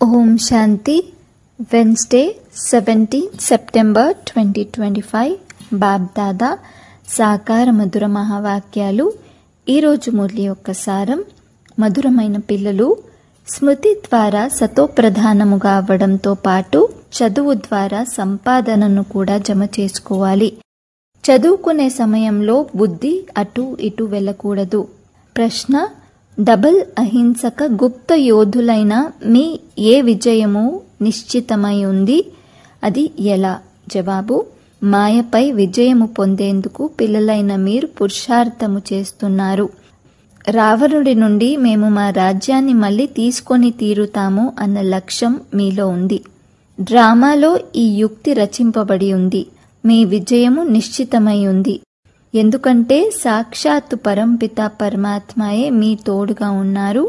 ఓం శాంతి Wednesday seventeen September twenty twenty five Bapdada సాకార మధుర మహావాక్యాలు ఈరోజు మురళి యొక్క సారం మధురమైన పిల్లలు స్మృతి ద్వారా సతోప్రధానముగా అవ్వడంతో పాటు చదువు ద్వారా సంపాదనను కూడా జమ చేసుకోవాలి చదువుకునే సమయంలో బుద్ధి అటు ఇటు వెళ్ళకూడదు ప్రశ్న డబల్ అహింసక గుప్త యోధులైన మీ ఏ విజయము నిశ్చితమై ఉంది అది ఎలా జవాబు మాయపై విజయము పొందేందుకు పిల్లలైన మీరు పురుషార్థము చేస్తున్నారు రావణుడి నుండి మేము మా రాజ్యాన్ని మళ్ళీ తీసుకొని తీరుతాము అన్న లక్ష్యం మీలో ఉంది డ్రామాలో ఈ యుక్తి రచింపబడి ఉంది మీ విజయము నిశ్చితమై ఉంది ఎందుకంటే సాక్షాత్తు పరంపిత పరమాత్మయే మీ తోడుగా ఉన్నారు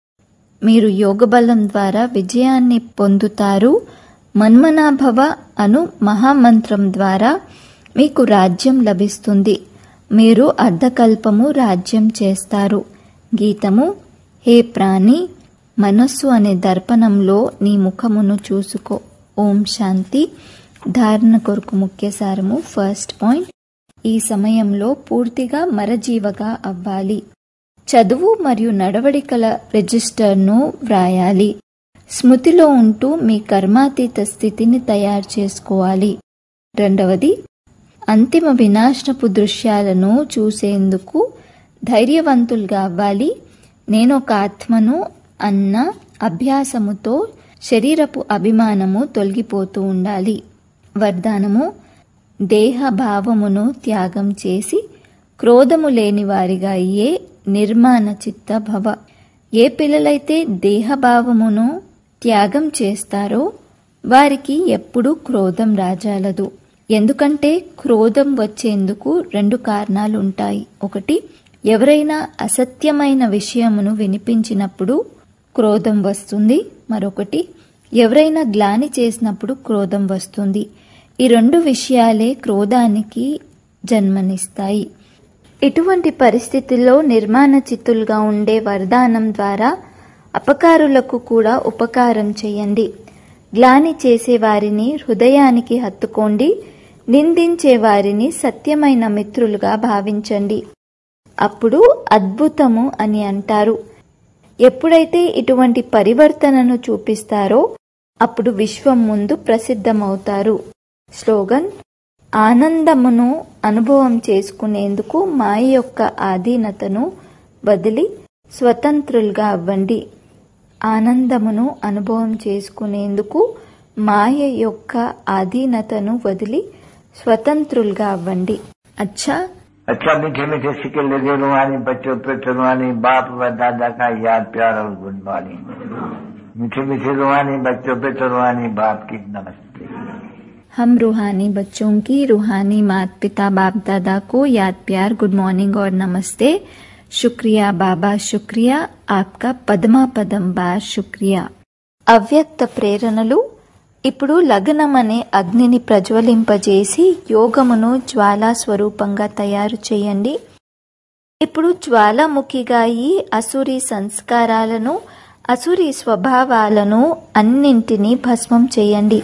మీరు యోగబలం ద్వారా విజయాన్ని పొందుతారు మన్మనాభవ అను మహామంత్రం ద్వారా మీకు రాజ్యం లభిస్తుంది మీరు అర్ధకల్పము రాజ్యం చేస్తారు గీతము హే ప్రాణి మనస్సు అనే దర్పణంలో నీ ముఖమును చూసుకో ఓం శాంతి ధారణ కొరకు ముఖ్య సారము ఫస్ట్ పాయింట్ ఈ సమయంలో పూర్తిగా మరజీవగా అవ్వాలి చదువు మరియు నడవడికల రిజిస్టర్ను వ్రాయాలి స్మృతిలో ఉంటూ మీ కర్మాతీత స్థితిని తయారు చేసుకోవాలి రెండవది అంతిమ వినాశనపు దృశ్యాలను చూసేందుకు ధైర్యవంతులుగా అవ్వాలి నేను ఒక ఆత్మను అన్న అభ్యాసముతో శరీరపు అభిమానము తొలగిపోతూ ఉండాలి వరదానము దేహభావమును త్యాగం చేసి క్రోధము లేని వారిగా అయ్యే నిర్మాణ చిత్త భవ ఏ పిల్లలైతే దేహభావమును త్యాగం చేస్తారో వారికి ఎప్పుడూ క్రోధం రాజాలదు ఎందుకంటే క్రోధం వచ్చేందుకు రెండు కారణాలు ఉంటాయి ఒకటి ఎవరైనా అసత్యమైన విషయమును వినిపించినప్పుడు క్రోధం వస్తుంది మరొకటి ఎవరైనా గ్లాని చేసినప్పుడు క్రోధం వస్తుంది ఈ రెండు విషయాలే క్రోధానికి జన్మనిస్తాయి ఇటువంటి పరిస్థితుల్లో నిర్మాణ చిత్తులుగా ఉండే వరదానం ద్వారా అపకారులకు కూడా ఉపకారం చేయండి గ్లాని చేసే వారిని హృదయానికి హత్తుకోండి నిందించే వారిని సత్యమైన మిత్రులుగా భావించండి అప్పుడు అద్భుతము అని అంటారు ఎప్పుడైతే ఇటువంటి పరివర్తనను చూపిస్తారో అప్పుడు విశ్వం ముందు ప్రసిద్ధమవుతారు స్లోగన్ ఆనందమును అనుభవం చేసుకునేందుకు మాయ యొక్క ఆధీనతను వదిలి స్వతంత్రులుగా అవ్వండి ఆనందమును అనుభవం చేసుకునేందుకు మాయ యొక్క ఆధీనతను వదిలి స్వతంత్రులుగా అవ్వండి అచ్చా अच्छा मीठे मीठे सिक्के लगे रुहानी बच्चों पे रुहानी बाप व दादा का याद प्यार और गुड मॉर्निंग मीठे मीठे रुहानी बच्चों पे रुहानी बाप की नमस्ते हम रूहानी बच्चों की रूहानी माता पिता बाप दादा को याद प्यार गुड मॉर्निंग और नमस्ते शुक्रिया बाबा शुक्रिया आपका పదమా పదం బార్ శుక్రియా అవ్యక్త ప్రేరణలు ఇప్పుడు లగ్నం అనే అగ్నిని ప్రజ్వలింపజేసి యోగమును జ్వాలా స్వరూపంగా తయారు చేయండి ఇప్పుడు జ్వాలాముఖిగా ఈ అసురి సంస్కారాలను అసురి స్వభావాలను అన్నింటినీ భస్మం చేయండి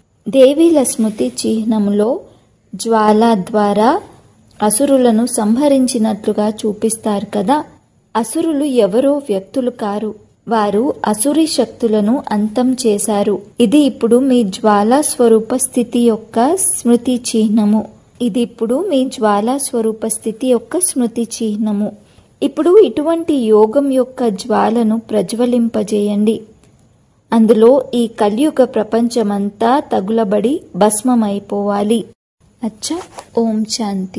దేవీల స్మృతి చిహ్నములో జ్వాల ద్వారా అసురులను సంహరించినట్లుగా చూపిస్తారు కదా అసురులు ఎవరో వ్యక్తులు కారు వారు అసురి శక్తులను అంతం చేశారు ఇది ఇప్పుడు మీ జ్వాలా స్వరూప స్థితి యొక్క స్మృతి చిహ్నము ఇది ఇప్పుడు మీ జ్వాలా స్వరూప స్థితి యొక్క స్మృతి చిహ్నము ఇప్పుడు ఇటువంటి యోగం యొక్క జ్వాలను ప్రజ్వలింపజేయండి అందులో ఈ కలియుగ ప్రపంచమంతా తగులబడి భస్మమైపోవాలి అచ్చా ఓం శాంతి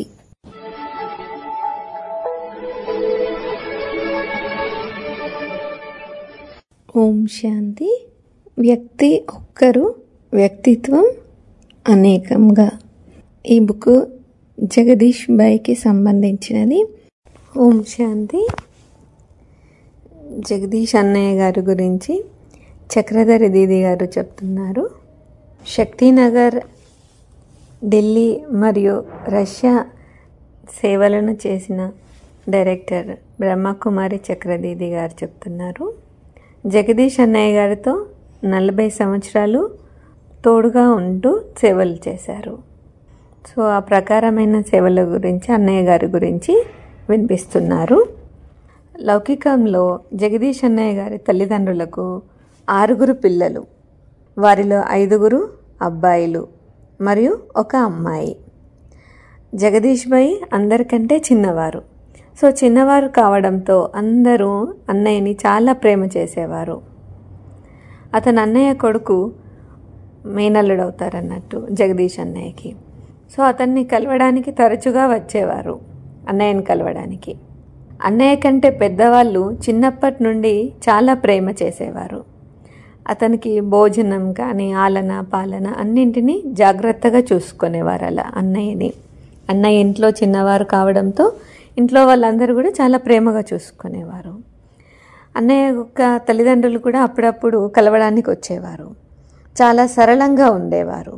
ఓం శాంతి వ్యక్తి ఒక్కరు వ్యక్తిత్వం అనేకంగా ఈ బుక్ జగదీష్ బాయ్కి సంబంధించినది ఓం శాంతి జగదీష్ అన్నయ్య గారి గురించి చక్రధరి దీది గారు చెప్తున్నారు శక్తినగర్ ఢిల్లీ మరియు రష్యా సేవలను చేసిన డైరెక్టర్ బ్రహ్మకుమారి చక్రదీది గారు చెప్తున్నారు జగదీష్ అన్నయ్య గారితో నలభై సంవత్సరాలు తోడుగా ఉంటూ సేవలు చేశారు సో ఆ ప్రకారమైన సేవల గురించి అన్నయ్య గారి గురించి వినిపిస్తున్నారు లౌకికంలో జగదీష్ అన్నయ్య గారి తల్లిదండ్రులకు ఆరుగురు పిల్లలు వారిలో ఐదుగురు అబ్బాయిలు మరియు ఒక అమ్మాయి జగదీష్ భాయ్ అందరికంటే చిన్నవారు సో చిన్నవారు కావడంతో అందరూ అన్నయ్యని చాలా ప్రేమ చేసేవారు అతను అన్నయ్య కొడుకు మేనల్లుడు అవుతారన్నట్టు జగదీష్ అన్నయ్యకి సో అతన్ని కలవడానికి తరచుగా వచ్చేవారు అన్నయ్యని కలవడానికి అన్నయ్య కంటే పెద్దవాళ్ళు చిన్నప్పటి నుండి చాలా ప్రేమ చేసేవారు అతనికి భోజనం కానీ ఆలన పాలన అన్నింటినీ జాగ్రత్తగా చూసుకునేవారు అలా అన్నయ్యని అన్నయ్య ఇంట్లో చిన్నవారు కావడంతో ఇంట్లో వాళ్ళందరూ కూడా చాలా ప్రేమగా చూసుకునేవారు అన్నయ్య యొక్క తల్లిదండ్రులు కూడా అప్పుడప్పుడు కలవడానికి వచ్చేవారు చాలా సరళంగా ఉండేవారు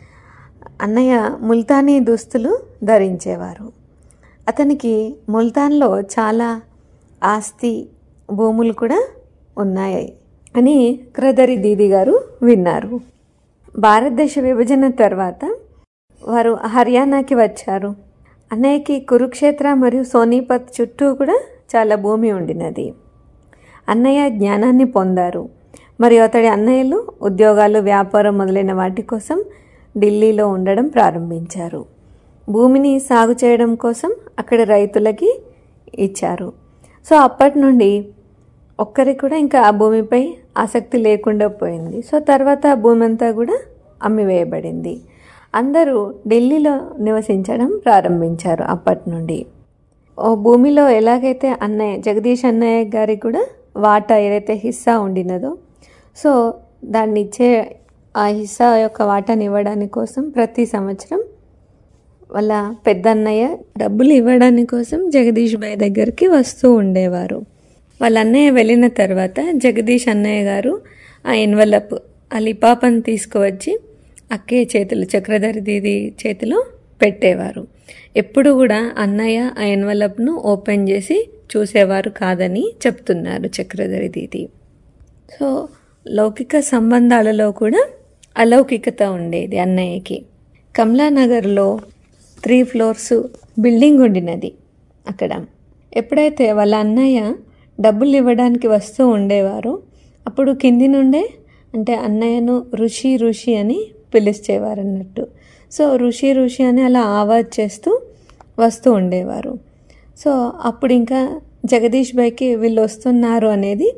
అన్నయ్య ముల్తానీ దుస్తులు ధరించేవారు అతనికి ముల్తాన్లో చాలా ఆస్తి భూములు కూడా ఉన్నాయి అని క్రదరి దీది గారు విన్నారు భారతదేశ విభజన తర్వాత వారు హర్యానాకి వచ్చారు అన్నయ్యకి కురుక్షేత్ర మరియు సోనీపత్ చుట్టూ కూడా చాలా భూమి ఉండినది అన్నయ్య జ్ఞానాన్ని పొందారు మరియు అతడి అన్నయ్యలు ఉద్యోగాలు వ్యాపారం మొదలైన వాటి కోసం ఢిల్లీలో ఉండడం ప్రారంభించారు భూమిని సాగు చేయడం కోసం అక్కడి రైతులకి ఇచ్చారు సో అప్పటి నుండి ఒక్కరికి కూడా ఇంకా ఆ భూమిపై ఆసక్తి లేకుండా పోయింది సో తర్వాత ఆ భూమి అంతా కూడా అమ్మివేయబడింది అందరూ ఢిల్లీలో నివసించడం ప్రారంభించారు అప్పటి నుండి ఓ భూమిలో ఎలాగైతే అన్నయ్య జగదీష్ అన్నయ్య గారికి కూడా వాటా ఏదైతే హిస్సా ఉండినదో సో దాన్ని ఇచ్చే ఆ హిస్సా యొక్క వాటాని ఇవ్వడానికి కోసం ప్రతి సంవత్సరం వాళ్ళ పెద్దన్నయ్య డబ్బులు ఇవ్వడానికి కోసం జగదీష్ బాయ్ దగ్గరికి వస్తూ ఉండేవారు వాళ్ళ అన్నయ్య వెళ్ళిన తర్వాత జగదీష్ అన్నయ్య గారు ఆ ఎన్వలప్ ఆ లిపాపని తీసుకువచ్చి అక్కే చేతులు చక్రధరి దీది చేతిలో పెట్టేవారు ఎప్పుడు కూడా అన్నయ్య ఆ ఎన్వలప్ను ఓపెన్ చేసి చూసేవారు కాదని చెప్తున్నారు చక్రధరి దీది సో లౌకిక సంబంధాలలో కూడా అలౌకికత ఉండేది అన్నయ్యకి కమలానగర్లో త్రీ ఫ్లోర్స్ బిల్డింగ్ ఉండినది అక్కడ ఎప్పుడైతే వాళ్ళ అన్నయ్య డబ్బులు ఇవ్వడానికి వస్తూ ఉండేవారో అప్పుడు కింది నుండే అంటే అన్నయ్యను ఋషి ఋషి అని పిలిచేవారు అన్నట్టు సో ఋషి ఋషి అని అలా ఆవాజ్ చేస్తూ వస్తూ ఉండేవారు సో అప్పుడు ఇంకా జగదీష్ బాయ్కి వీళ్ళు వస్తున్నారు అనేది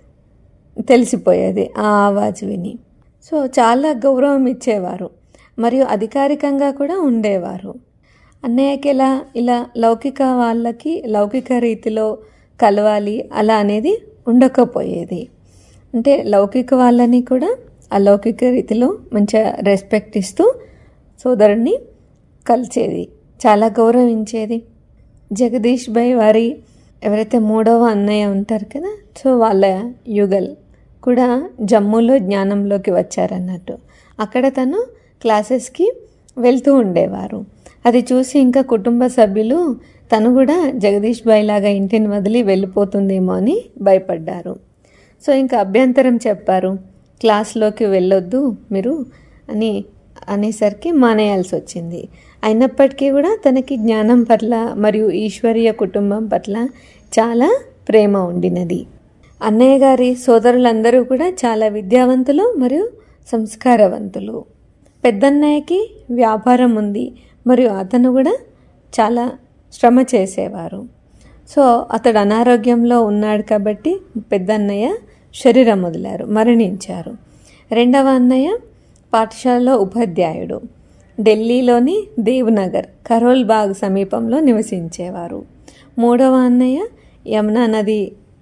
తెలిసిపోయేది ఆ ఆవాజ్ విని సో చాలా గౌరవం ఇచ్చేవారు మరియు అధికారికంగా కూడా ఉండేవారు అన్నయ్యకి ఇలా ఇలా లౌకిక వాళ్ళకి లౌకిక రీతిలో కలవాలి అలా అనేది ఉండకపోయేది అంటే లౌకిక వాళ్ళని కూడా అలౌకిక రీతిలో మంచిగా రెస్పెక్ట్ ఇస్తూ సోదరుణ్ణి కలిచేది చాలా గౌరవించేది జగదీష్ భాయ్ వారి ఎవరైతే మూడవ అన్నయ్య ఉంటారు కదా సో వాళ్ళ యుగల్ కూడా జమ్మూలో జ్ఞానంలోకి వచ్చారన్నట్టు అక్కడ తను క్లాసెస్కి వెళ్తూ ఉండేవారు అది చూసి ఇంకా కుటుంబ సభ్యులు తను కూడా జగదీష్ బాయ్ లాగా ఇంటిని వదిలి వెళ్ళిపోతుందేమో అని భయపడ్డారు సో ఇంకా అభ్యంతరం చెప్పారు క్లాస్లోకి వెళ్ళొద్దు మీరు అని అనేసరికి మానేయాల్సి వచ్చింది అయినప్పటికీ కూడా తనకి జ్ఞానం పట్ల మరియు ఈశ్వరీయ కుటుంబం పట్ల చాలా ప్రేమ ఉండినది అన్నయ్య గారి సోదరులందరూ కూడా చాలా విద్యావంతులు మరియు సంస్కారవంతులు పెద్దన్నయ్యకి వ్యాపారం ఉంది మరియు అతను కూడా చాలా శ్రమ చేసేవారు సో అతడు అనారోగ్యంలో ఉన్నాడు కాబట్టి పెద్దన్నయ్య శరీరం వదిలారు మరణించారు రెండవ అన్నయ్య పాఠశాలలో ఉపాధ్యాయుడు ఢిల్లీలోని దేవ్నగర్ కరోల్ బాగ్ సమీపంలో నివసించేవారు మూడవ అన్నయ్య యమునా నది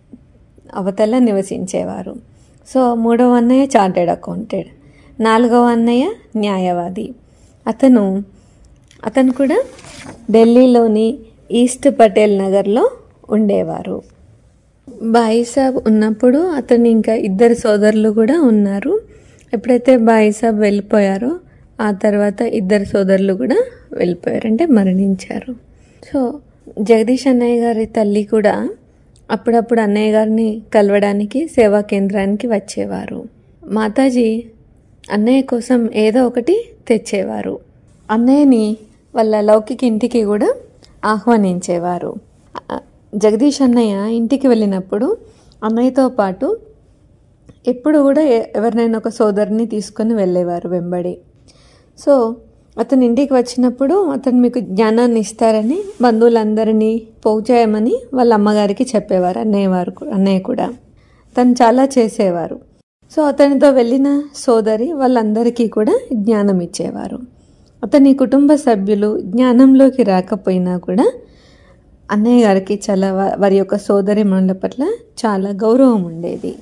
అవతల నివసించేవారు సో మూడవ అన్నయ్య చార్టెడ్ అకౌంటెడ్ నాలుగవ అన్నయ్య న్యాయవాది అతను అతను కూడా ఢిల్లీలోని ఈస్ట్ పటేల్ నగర్లో ఉండేవారు బాయి సాబ్ ఉన్నప్పుడు అతను ఇంకా ఇద్దరు సోదరులు కూడా ఉన్నారు ఎప్పుడైతే బాయి సాబ్ వెళ్ళిపోయారో ఆ తర్వాత ఇద్దరు సోదరులు కూడా వెళ్ళిపోయారు అంటే మరణించారు సో జగదీష్ అన్నయ్య గారి తల్లి కూడా అప్పుడప్పుడు అన్నయ్య గారిని కలవడానికి సేవా కేంద్రానికి వచ్చేవారు మాతాజీ అన్నయ్య కోసం ఏదో ఒకటి తెచ్చేవారు అన్నయ్యని వాళ్ళ లౌకిక ఇంటికి కూడా ఆహ్వానించేవారు ఆ, జగదీష్ అన్నయ్య ఇంటికి వెళ్ళినప్పుడు అన్నయ్యతో పాటు ఎప్పుడు కూడా ఎ- ఎవరినైనా ఒక సోదరుని తీసుకొని వెళ్ళేవారు వెంబడి సో అతను ఇంటికి వచ్చినప్పుడు అతను మీకు జ్ఞానాన్ని ఇస్తారని బంధువులందరినీ పోగు చేయమని వాళ్ళ అమ్మగారికి చెప్పేవారు అన్నయ్య వారు కూ- అన్నయ్య కూడా తను చాలా చేసేవారు సో అతనితో వెళ్ళిన సోదరి వాళ్ళందరికీ కూడా జ్ఞానం ఇచ్చేవారు అతని కుటుంబ సభ్యులు జ్ఞానంలోకి రాకపోయినా కూడా అన్నయ్య గారికి చాలా వా- వారి యొక్క సోదరి మనుల పట్ల చాలా గౌరవం ఉండేది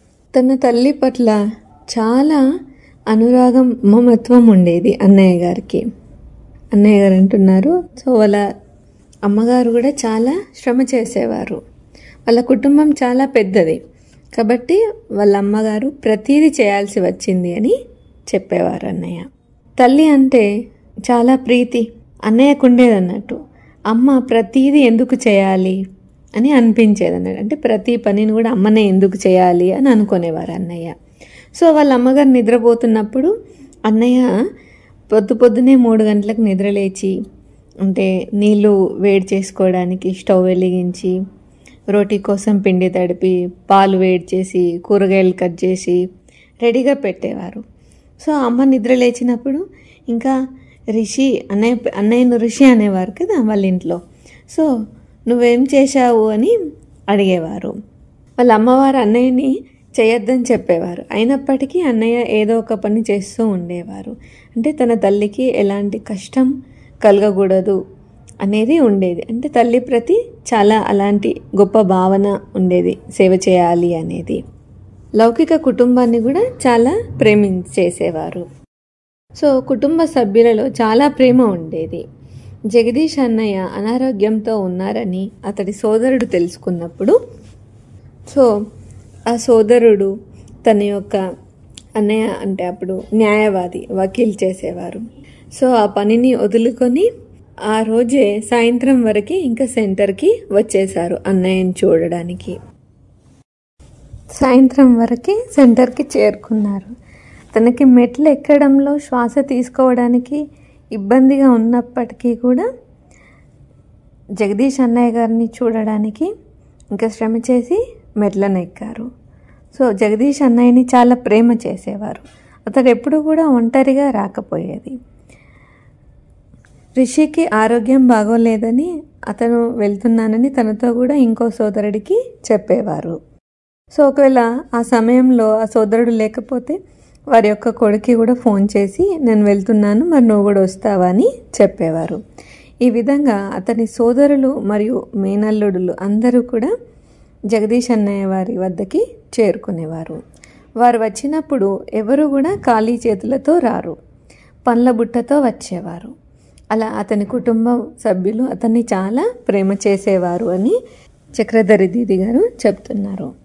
తన తల్లి పట్ల చాలా అనురాగం మమత్వం ఉండేది అన్నయ్య గారికి అన్నయ్య గారు అంటున్నారు సో వాళ్ళ అమ్మగారు కూడా చాలా శ్రమ చేసేవారు వాళ్ళ కుటుంబం చాలా పెద్దది కాబట్టి వాళ్ళ అమ్మగారు ప్రతీది చేయాల్సి వచ్చింది అని చెప్పేవారు అన్నయ్య తల్లి అంటే చాలా ప్రీతి అన్నయ్యకు ఉండేది అన్నట్టు అమ్మ ప్రతీది ఎందుకు చేయాలి అని అనిపించేది అన్నట్టు అంటే ప్రతి పనిని కూడా అమ్మనే ఎందుకు చేయాలి అని అనుకునేవారు అన్నయ్య సో వాళ్ళ అమ్మగారు నిద్రపోతున్నప్పుడు అన్నయ్య పొద్దు పొద్దునే మూడు గంటలకు నిద్రలేచి అంటే నీళ్ళు వేడి చేసుకోవడానికి స్టవ్ వెలిగించి రోటీ కోసం పిండి తడిపి పాలు వేడి చేసి కూరగాయలు కట్ చేసి రెడీగా పెట్టేవారు సో అమ్మ నిద్ర లేచినప్పుడు ఇంకా రిషి అన్నయ్య అన్నయ్యను రిషి అనేవారు కదా వాళ్ళ ఇంట్లో సో నువ్వేం చేశావు అని అడిగేవారు వాళ్ళ అమ్మవారు అన్నయ్యని చేయొద్దని చెప్పేవారు అయినప్పటికీ అన్నయ్య ఏదో ఒక పని చేస్తూ ఉండేవారు అంటే తన తల్లికి ఎలాంటి కష్టం కలగకూడదు అనేది ఉండేది అంటే తల్లి ప్రతి చాలా అలాంటి గొప్ప భావన ఉండేది సేవ చేయాలి అనేది లౌకిక కుటుంబాన్ని కూడా చాలా ప్రేమించేసేవారు సో కుటుంబ సభ్యులలో చాలా ప్రేమ ఉండేది జగదీష్ అన్నయ్య అనారోగ్యంతో ఉన్నారని అతడి సోదరుడు తెలుసుకున్నప్పుడు సో ఆ సోదరుడు తన యొక్క అన్నయ్య అంటే అప్పుడు న్యాయవాది వకీల్ చేసేవారు సో ఆ పనిని వదులుకొని ఆ రోజే సాయంత్రం వరకు ఇంకా సెంటర్కి వచ్చేసారు అన్నయ్యని చూడడానికి సాయంత్రం వరకు సెంటర్కి చేరుకున్నారు తనకి మెట్లు ఎక్కడంలో శ్వాస తీసుకోవడానికి ఇబ్బందిగా ఉన్నప్పటికీ కూడా జగదీష్ అన్నయ్య గారిని చూడడానికి ఇంకా శ్రమ చేసి మెట్లను ఎక్కారు సో జగదీష్ అన్నయ్యని చాలా ప్రేమ చేసేవారు అతడు ఎప్పుడు కూడా ఒంటరిగా రాకపోయేది రిషికి ఆరోగ్యం బాగోలేదని అతను వెళ్తున్నానని తనతో కూడా ఇంకో సోదరుడికి చెప్పేవారు సో ఒకవేళ ఆ సమయంలో ఆ సోదరుడు లేకపోతే వారి యొక్క కొడుకి కూడా ఫోన్ చేసి నేను వెళ్తున్నాను మరి నువ్వు కూడా వస్తావా అని చెప్పేవారు ఈ విధంగా అతని సోదరులు మరియు మేనల్లుడులు అందరూ కూడా జగదీష్ అన్నయ్య వారి వద్దకి చేరుకునేవారు వారు వచ్చినప్పుడు ఎవరు కూడా ఖాళీ చేతులతో రారు పండ్ల బుట్టతో వచ్చేవారు అలా అతని కుటుంబం సభ్యులు అతన్ని చాలా ప్రేమ చేసేవారు అని చక్రధరి దీది గారు చెప్తున్నారు